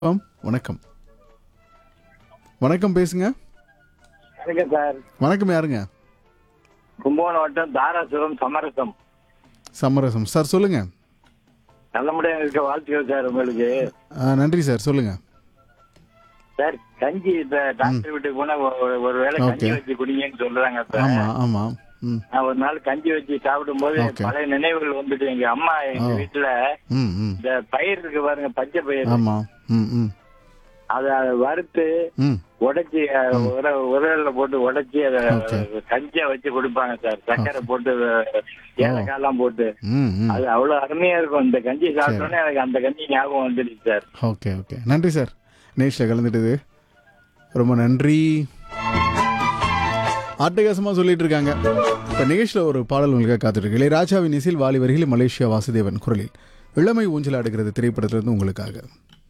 ஆம், வணக்கம் வணக்கம் பேசுங்க வணக்கம் சார் வணக்கம் யாருங்க கும்பகோணம் வட்டம் தாராசுரம் சமரசம் சமரசம் சார் சொல்லுங்க நல்லபடியா இருக்க வாழ்த்துக்கள் சார் உங்களுக்கு ஆ, நன்றி சார் சொல்லுங்க சார் கஞ்சி இந்த டாக்டர் வீட்டுக்கு போனா ஒரு- ஒரு வேளை கஞ்சி Okay. வச்சு குடிங்கன்னு சொல்றாங்க சார் ஆமா ஆமா ம் நான் ஒரு நாள் கஞ்சி வச்சு சாப்பிடும் போது Okay. பழைய நினைவுகள் வந்துட்டு எங்க அம்மா எங்க Oh. வீட்டுல ம் ம் இந்த பயிர் இருக்கு பாருங்க பச்சை பயிர் ஆமா ம் ம் அத வறுத்து ம் உடைச்சி உரல்ல போட்டு உடைச்சி அதை Okay. கஞ்சியா வச்சு கொடுப்பாங்க சார் சர்க்கரை போட்டு ஏலக்காய் எல்லாம் போட்டு ம் ம் அது அவ்வளவு அருமையா இருக்கும் இந்த கஞ்சி சாப்பிட்டோன்னே எனக்கு அந்த கஞ்சி ஞாபகம் வந்துடுச்சு சார் ஓகே ஓகே நன்றி சார் நேஷில் கலந்துட்டது ரொம்ப நன்றி அட்டகாசமாக சொல்லிட்டு இருக்காங்க இப்போ நிகழ்ச்சியில் ஒரு பாடல் உங்களுக்காக காத்துட்டு இளையராஜாவின் இசையில் வாலி வரிகளில் மலேசியா வாசுதேவன் குரலில் இளமை ஊஞ்சல் ஆடுகிறது திரைப்படத்திலிருந்து உங்களுக்காக